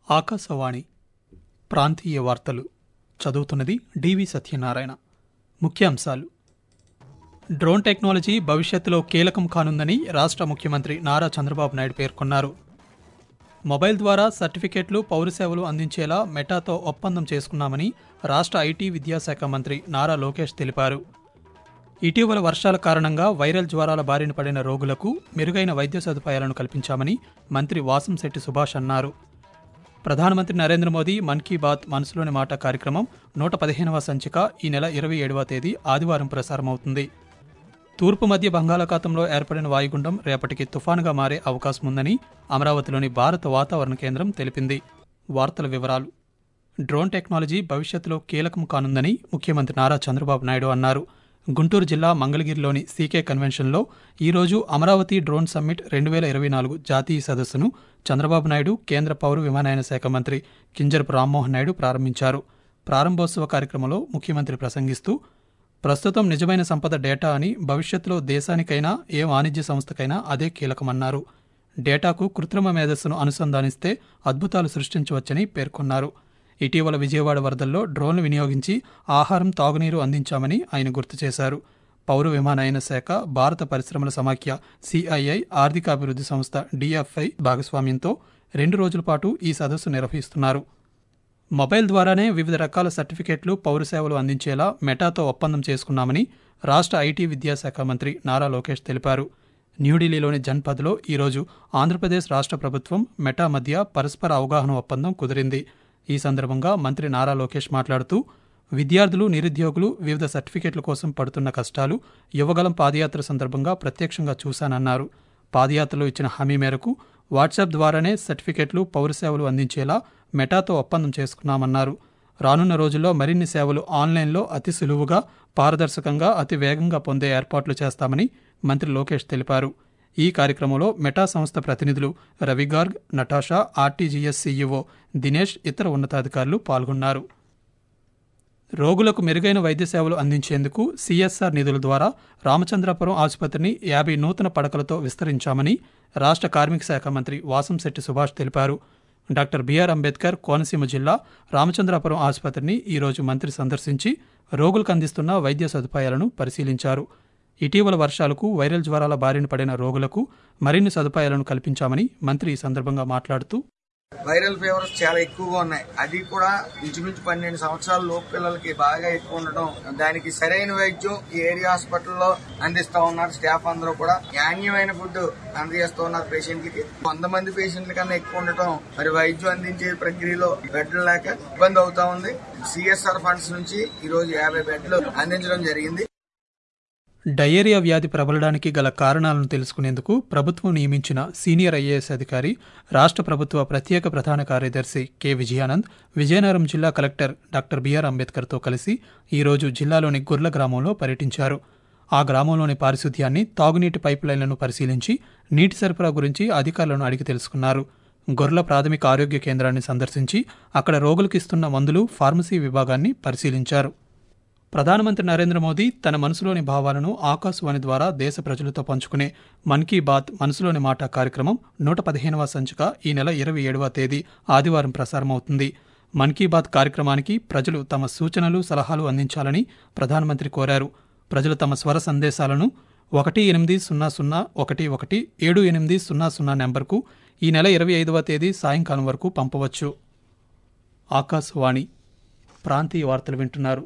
ఆకాశవాణి ప్రాంతీయ వార్తలు చదువుతున్నది డివి సత్యనారాయణ ముఖ్యాంశాలు డ్రోన్ టెక్నాలజీ భవిష్యత్తులో కీలకం కానుందని రాష్ట్ర ముఖ్యమంత్రి నారా చంద్రబాబు నాయుడు పేర్కొన్నారు మొబైల్ ద్వారా సర్టిఫికెట్లు పౌర సేవలు అందించేలా మెటాతో ఒప్పందం చేసుకున్నామని రాష్ట్ర ఐటీ విద్యాశాఖ మంత్రి నారా లోకేష్ తెలిపారు ఇటీవల వర్షాల కారణంగా వైరల్ జ్వరాల బారిన పడిన రోగులకు మెరుగైన వైద్య సదుపాయాలను కల్పించామని మంత్రి వాసంశెట్టి సుభాష్ అన్నారు ప్రధానమంత్రి నరేంద్ర మోదీ మన్ కీ బాత్ మనసులోని మాట కార్యక్రమం నూట పదిహేనవ సంచిక ఈ నెల ఇరవై ఏడవ తేదీ ఆదివారం ప్రసారమవుతుంది తూర్పు మధ్య బంగాళాఖాతంలో ఏర్పడిన వాయుగుండం రేపటికి తుఫానుగా మారే అవకాశం ఉందని అమరావతిలోని భారత వాతావరణ కేంద్రం తెలిపింది వార్తల వివరాలు డ్రోన్ టెక్నాలజీ భవిష్యత్తులో కీలకం కానుందని ముఖ్యమంత్రి నారా చంద్రబాబు నాయుడు అన్నారు గుంటూరు జిల్లా మంగళగిరిలోని సీకే కన్వెన్షన్లో ఈరోజు అమరావతి డ్రోన్ సమ్మిట్ రెండు వేల ఇరవై నాలుగు జాతీయ సదస్సును చంద్రబాబు నాయుడు కేంద్ర పౌర విమానయాన శాఖ మంత్రి కింజరపు రామ్మోహన్ నాయుడు ప్రారంభించారు ప్రారంభోత్సవ కార్యక్రమంలో ముఖ్యమంత్రి ప్రసంగిస్తూ ప్రస్తుతం నిజమైన సంపద డేటా అని భవిష్యత్తులో దేశానికైనా ఏ వాణిజ్య సంస్థకైనా అదే కీలకమన్నారు డేటాకు కృత్రిమ మేధస్సును అనుసంధానిస్తే అద్భుతాలు సృష్టించవచ్చని పేర్కొన్నారు ఇటీవల విజయవాడ వరదల్లో డ్రోన్లు వినియోగించి ఆహారం తాగునీరు అందించామని ఆయన గుర్తు చేశారు పౌర విమానయాన శాఖ భారత పరిశ్రమల సమాఖ్య సిఐఐ ఆర్థికాభివృద్ధి సంస్థ డిఎఫ్ఐ భాగస్వామ్యంతో రెండు రోజుల పాటు ఈ సదస్సు నిర్వహిస్తున్నారు మొబైల్ ద్వారానే వివిధ రకాల సర్టిఫికెట్లు పౌర సేవలు అందించేలా మెటాతో ఒప్పందం చేసుకున్నామని రాష్ట్ర ఐటీ విద్యాశాఖ మంత్రి నారా లోకేష్ తెలిపారు న్యూఢిల్లీలోని జన్పథ్లో ఈరోజు ఆంధ్రప్రదేశ్ రాష్ట్ర ప్రభుత్వం మెటా మధ్య పరస్పర అవగాహన ఒప్పందం కుదిరింది ఈ సందర్భంగా మంత్రి నారా లోకేష్ మాట్లాడుతూ విద్యార్థులు నిరుద్యోగులు వివిధ సర్టిఫికెట్ల కోసం పడుతున్న కష్టాలు యువగలం పాదయాత్ర సందర్భంగా ప్రత్యక్షంగా చూశానన్నారు పాదయాత్రలో ఇచ్చిన హామీ మేరకు వాట్సాప్ ద్వారానే సర్టిఫికెట్లు పౌర సేవలు అందించేలా మెటాతో ఒప్పందం చేసుకున్నామన్నారు రానున్న రోజుల్లో మరిన్ని సేవలు ఆన్లైన్లో అతి సులువుగా పారదర్శకంగా అతి వేగంగా పొందే ఏర్పాట్లు చేస్తామని మంత్రి లోకేష్ తెలిపారు ఈ కార్యక్రమంలో మెటా సంస్థ ప్రతినిధులు Ravi Garg Natasha RTGS CEO Dinesh ఇతర ఉన్నతాధికారులు పాల్గొన్నారు రోగులకు మెరుగైన వైద్య సేవలు అందించేందుకు సీఎస్ఆర్ నిధుల ద్వారా రామచంద్రాపురం ఆసుపత్రిని యాభై నూతన పడకలతో విస్తరించామని రాష్ట్ర కార్మిక శాఖ మంత్రి వాసంశెట్టి సుభాష్ తెలిపారు డాక్టర్ బిఆర్ అంబేద్కర్ కోనసీమ జిల్లా రామచంద్రాపురం ఆసుపత్రిని ఈరోజు మంత్రి సందర్శించి రోగులకు అందిస్తున్న వైద్య సదుపాయాలను పరిశీలించారు ఇటీవల వర్షాలకు వైరల్ జ్వరాల బారిన పడిన రోగులకు మరిన్ని సదుపాయాలను కల్పించామని మంత్రి ఈ సందర్భంగా మాట్లాడుతూ వైరల్ ఫీవర్స్ చాలా ఎక్కువగా ఉన్నాయి అది కూడా ఇంచుమించు పన్నెండు సంవత్సరాల లోపు పిల్లలకి బాగా ఎక్కువ ఉండటం దానికి సరైన వైద్యం ఈ ఏరియా హాస్పిటల్లో అందిస్తా ఉన్నారు స్టాఫ్ అందరూ కూడా నాణ్యమైన ఫుడ్ అందజేస్తూ ఉన్నారు పేషెంట్ కి వంద మంది పేషెంట్ల కన్నా ఎక్కువ ఉండటం మరి వైద్యం అందించే ప్రక్రియలో బెడ్లు లేక ఇబ్బంది అవుతా ఉంది సిఎస్ఆర్ ఫండ్స్ నుంచి ఈ రోజు యాభై బెడ్లు అందించడం జరిగింది డయేరియా వ్యాధి ప్రబలడానికి గల కారణాలను తెలుసుకునేందుకు ప్రభుత్వం నియమించిన సీనియర్ ఐఏఎస్ అధికారి రాష్ట్ర ప్రభుత్వ ప్రత్యేక ప్రధాన కార్యదర్శి కె విజయానంద్ విజయనగరం జిల్లా కలెక్టర్ డాక్టర్ బిఆర్ అంబేద్కర్తో కలిసి ఈరోజు జిల్లాలోని గుర్ల గ్రామంలో పర్యటించారు ఆ గ్రామంలోని పారిశుధ్యాన్ని తాగునీటి పైప్ లైన్లను పరిశీలించి నీటి సరఫరా గురించి అధికారులను అడిగి తెలుసుకున్నారు గొర్ల ప్రాథమిక ఆరోగ్య కేంద్రాన్ని సందర్శించి అక్కడ రోగులకు ఇస్తున్న మందులు ఫార్మసీ విభాగాన్ని పరిశీలించారు ప్రధానమంత్రి నరేంద్ర మోదీ తన మనసులోని భావాలను ఆకాశవాణి ద్వారా దేశ ప్రజలతో పంచుకునే మన్ కీ బాత్ మనసులోని మాట కార్యక్రమం నూట పదిహేనవ సంచిక ఈ నెల ఇరవై ఏడవ తేదీ ఆదివారం ప్రసారమవుతుంది మన్ కీ బాత్ కార్యక్రమానికి ప్రజలు తమ సూచనలు సలహాలు అందించాలని ప్రధానమంత్రి కోరారు ప్రజలు తమ స్వర సందేశాలను ఒకటి ఎనిమిది సున్నా సున్నా ఒకటి ఒకటి ఏడు ఎనిమిది సున్నా సున్నా నెంబర్కు ఈ నెల ఇరవై ఐదవ తేదీ సాయంకాలం వరకు పంపవచ్చు ఆకాశవాణి ప్రాంతీయ వార్తలు వింటున్నారు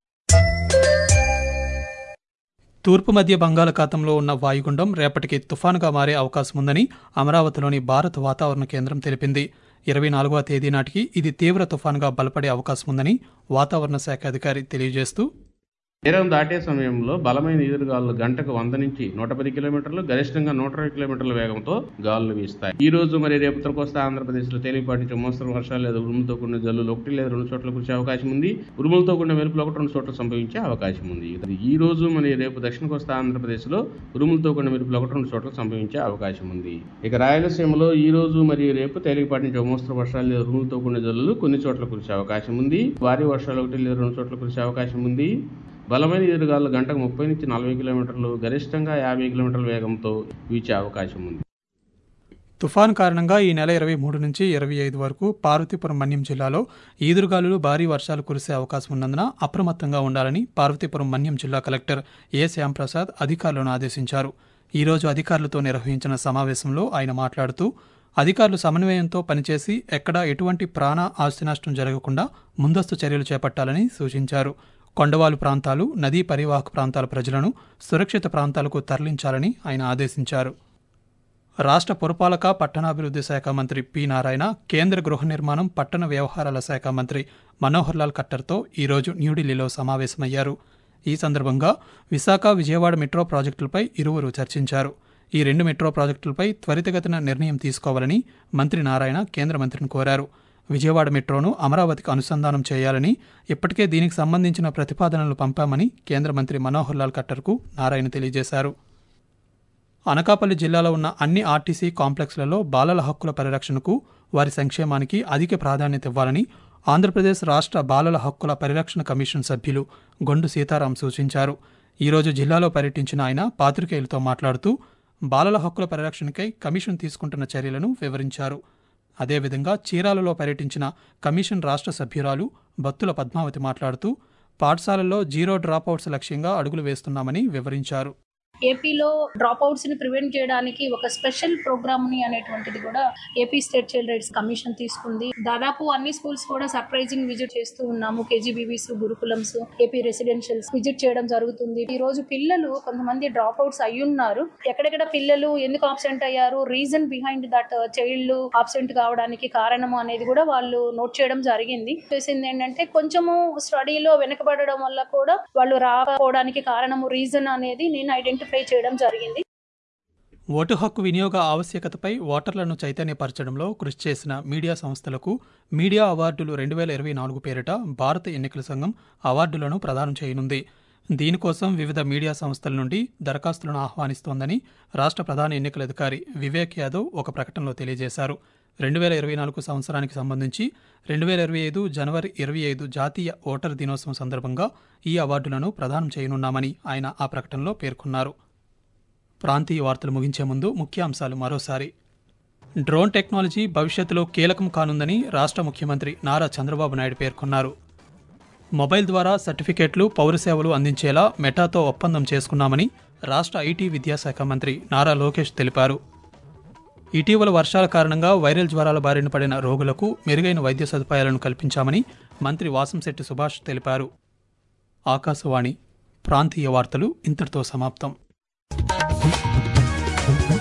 తూర్పు మధ్య బంగాళాఖాతంలో ఉన్న వాయుగుండం రేపటికి తుఫానుగా మారే అవకాశం ఉందని అమరావతిలోని భారత వాతావరణ కేంద్రం తెలిపింది ఇరవై నాలుగవ తేదీ నాటికి ఇది తీవ్ర తుఫానుగా బలపడే అవకాశం ఉందని వాతావరణ శాఖ అధికారి తెలియజేస్తూ తీరం దాటే సమయంలో బలమైన ఈదురుగాలు గంటకు వంద నుంచి నూట పది కిలోమీటర్లు గరిష్టంగా నూట ఇరవై కిలోమీటర్ల వేగంతో గాలులు వీస్తాయి ఈ రోజు మరి రేపు ఉత్తర కోస్తా ఆంధ్రప్రదేశ్ లో తేలిపాటి నుంచి మోస్తరు వర్షాలు లేదా ఉరుములతో కూడిన జల్లులు ఒకటి లేదా రెండు చోట్ల కురిసే అవకాశం ఉంది ఉరుములతో కూడిన మెరుపులు ఒకటి రెండు చోట్ల సంభవించే అవకాశం ఉంది ఈ రోజు మరి రేపు దక్షిణ కోస్తా ఆంధ్రప్రదేశ్ లో ఉరుములతో కూడిన మెరుపులు ఒకటి రెండు చోట్ల సంభవించే అవకాశం ఉంది ఇక రాయలసీమలో ఈ రోజు మరి రేపు తేలికపాటి నుంచి మోస్తరు వర్షాలు లేదా ఉరుములతో కూడిన జల్లులు కొన్ని చోట్ల కురిసే అవకాశం ఉంది భారీ వర్షాలు ఒకటి లేదా రెండు చోట్ల కురిసే అవకాశం ఉంది బలమైన ఎదురుగాలు గంటకు ముప్పై నుంచి నలభై కిలోమీటర్లు గరిష్టంగా యాభై కిలోమీటర్ల వేగంతో వీచే అవకాశం ఉంది తుఫాను కారణంగా ఈ నెల ఇరవై మూడు నుంచి ఇరవై ఐదు వరకు పార్వతీపురం మన్యం జిల్లాలో ఈదురుగాలులు భారీ వర్షాలు కురిసే అవకాశం ఉన్నందున అప్రమత్తంగా ఉండాలని పార్వతీపురం మన్యం జిల్లా కలెక్టర్ ఏ శ్యాంప్రసాద్ అధికారులను ఆదేశించారు ఈ రోజు అధికారులతో నిర్వహించిన సమావేశంలో ఆయన మాట్లాడుతూ అధికారులు సమన్వయంతో పనిచేసి ఎక్కడా ఎటువంటి ప్రాణ ఆస్తి నష్టం జరగకుండా ముందస్తు చర్యలు చేపట్టాలని సూచించారు కొండవాలు ప్రాంతాలు నదీ పరివాహక ప్రాంతాల ప్రజలను సురక్షిత ప్రాంతాలకు తరలించాలని ఆయన ఆదేశించారు రాష్ట్ర పురపాలక పట్టణాభివృద్ధి శాఖ మంత్రి పి నారాయణ కేంద్ర గృహ నిర్మాణం పట్టణ వ్యవహారాల శాఖ మంత్రి మనోహర్ లాల్ ఖట్టర్తో ఈరోజు న్యూఢిల్లీలో సమావేశమయ్యారు ఈ సందర్భంగా విశాఖ విజయవాడ మెట్రో ప్రాజెక్టులపై ఇరువురు చర్చించారు ఈ రెండు మెట్రో ప్రాజెక్టులపై త్వరితగతిన నిర్ణయం తీసుకోవాలని మంత్రి నారాయణ కేంద్ర మంత్రిని కోరారు విజయవాడ మెట్రోను అమరావతికి అనుసంధానం చేయాలని ఇప్పటికే దీనికి సంబంధించిన ప్రతిపాదనలు పంపామని కేంద్ర మంత్రి మనోహర్ లాల్ ఖట్టర్కు నారాయణ తెలియజేశారు అనకాపల్లి జిల్లాలో ఉన్న అన్ని ఆర్టీసీ కాంప్లెక్స్లలో బాలల హక్కుల పరిరక్షణకు వారి సంక్షేమానికి అధిక ప్రాధాన్యత ఇవ్వాలని ఆంధ్రప్రదేశ్ రాష్ట్ర బాలల హక్కుల పరిరక్షణ కమిషన్ సభ్యులు గొండు సీతారాం సూచించారు ఈరోజు జిల్లాలో పర్యటించిన ఆయన పాత్రికేయులతో మాట్లాడుతూ బాలల హక్కుల పరిరక్షణకై కమిషన్ తీసుకుంటున్న చర్యలను వివరించారు అదేవిధంగా చీరాలలో పర్యటించిన కమిషన్ రాష్ట్ర సభ్యురాలు బత్తుల పద్మావతి మాట్లాడుతూ పాఠశాలల్లో జీరో డ్రాపౌట్స్ లక్ష్యంగా అడుగులు వేస్తున్నామని వివరించారు ఏపీలో డ్రాప్ అవుట్స్ ని ప్రివెంట్ చేయడానికి ఒక స్పెషల్ ప్రోగ్రామ్ ని అనేటువంటిది కూడా AP state child rights commission తీసుకుంది దాదాపు అన్ని స్కూల్స్ కూడా సర్ప్రైజింగ్ విజిట్ చేస్తూ ఉన్నాము కేజీబీవీస్ గురుకులమ్స్ ఏపీ రెసిడెన్షియల్స్ విజిట్ చేయడం జరుగుతుంది ఈ రోజు పిల్లలు కొంతమంది డ్రాప్ అవుట్స్ అయ్యున్నారు ఎక్కడెక్కడ పిల్లలు ఎందుకు ఆబ్సెంట్ అయ్యారు reason behind that child absent కావడానికి కారణము అనేది కూడా వాళ్ళు నోట్ చేయడం జరిగింది చేసింది ఏంటంటే కొంచెము స్టడీలో వెనకబడడం వల్ల కూడా వాళ్ళు రాకపోవడానికి కారణము రీజన్ అనేది నేను ఐడెంటిఫై చేయడం జరిగింది ఓటు హక్కు వినియోగ ఆవశ్యకతపై ఓటర్లను చైతన్యపరచడంలో కృషి చేసిన మీడియా సంస్థలకు మీడియా అవార్డులు రెండు వేల ఇరవై నాలుగు పేరిట భారత ఎన్నికల సంఘం అవార్డులను ప్రదానం చేయనుంది దీనికోసం వివిధ మీడియా సంస్థల నుండి దరఖాస్తులను ఆహ్వానిస్తోందని రాష్ట్ర ప్రధాన ఎన్నికల అధికారి వివేక్ యాదవ్ ఒక ప్రకటనలో తెలియజేశారు రెండు వేల ఇరవై నాలుగు సంవత్సరానికి సంబంధించి రెండు వేల ఇరవై ఐదు జనవరి ఇరవై ఐదు జాతీయ ఓటర్ దినోత్సవం సందర్భంగా ఈ అవార్డులను ప్రదానం చేయనున్నామని ఆయన ఆ ప్రకటనలో పేర్కొన్నారు ప్రాంతీయ వార్తలు ముగించే ముందు ముఖ్యాంశాలు మరోసారి డ్రోన్ టెక్నాలజీ భవిష్యత్తులో కీలకం కానుందని రాష్ట్ర ముఖ్యమంత్రి నారా చంద్రబాబు నాయుడు పేర్కొన్నారు మొబైల్ ద్వారా సర్టిఫికేట్లు పౌర సేవలు అందించేలా మెటాతో ఒప్పందం చేసుకున్నామని రాష్ట్ర ఐటీ విద్యాశాఖ మంత్రి నారా లోకేష్ తెలిపారు ఇటీవల వర్షాల కారణంగా వైరల్ జ్వరాల బారిన పడిన రోగులకు మెరుగైన వైద్య సదుపాయాలను కల్పించామని మంత్రి వాసంశెట్టి సుభాష్ తెలిపారు ఆకాశవాణి ప్రాంతీయ వార్తలు ఇంతటితో సమాప్తం